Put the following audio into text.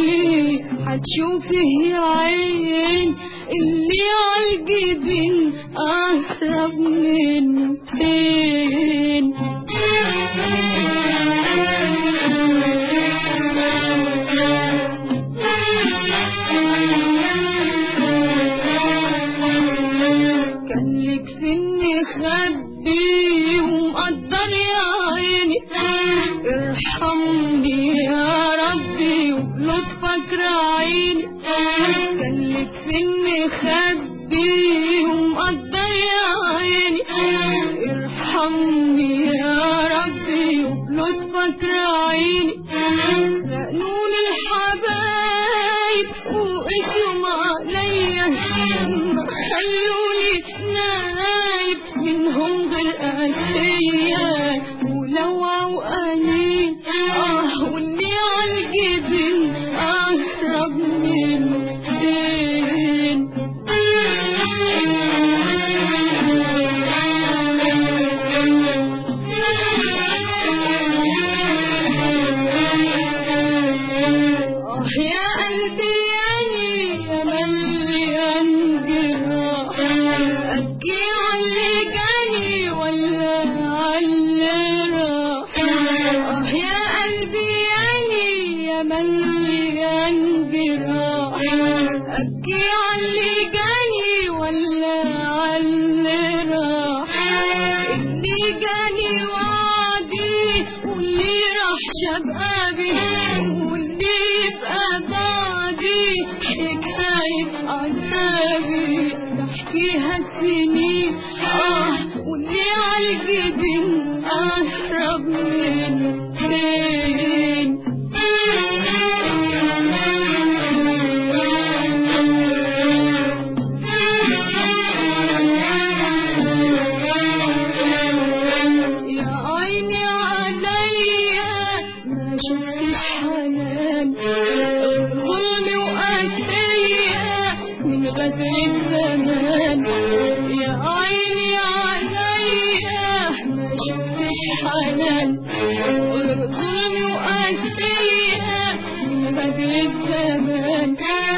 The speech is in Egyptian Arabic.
اللي هتشوفه يا عين اللي عالجبين أقرب من فين كان لك سني خبي ومقدر يا عيني ارحمني يا ربي ولطفك راعيني كان لك سني خبي ومقدر يا عيني ارحمني يا ربي ولطفك راعيني لقنون الحبايب وقسم عليا ما خلوني نايب منهم غير أسيا ولو عوقاني اه واللي عالجبين أقرب من دين آه يا قلبي يعني يا مليان جراح أبكي عاللي جاني ولا عاللي راح آه يا قلبي يعني يا مليان جراح أبكي عاللي جاني ولا عاللي راح اللي جاني وعدي واللي راح شبابي واللي يبقى بعدي حكاية عذابي بحكيها سنين اه واللي عالجبين أقرب من فين يا عيني عليا ما شفتش حنان ظلم وقاسية من غدر الزمان يا عيني عليا ما شفتش حنان ظلم وقاسية من غدر الزمان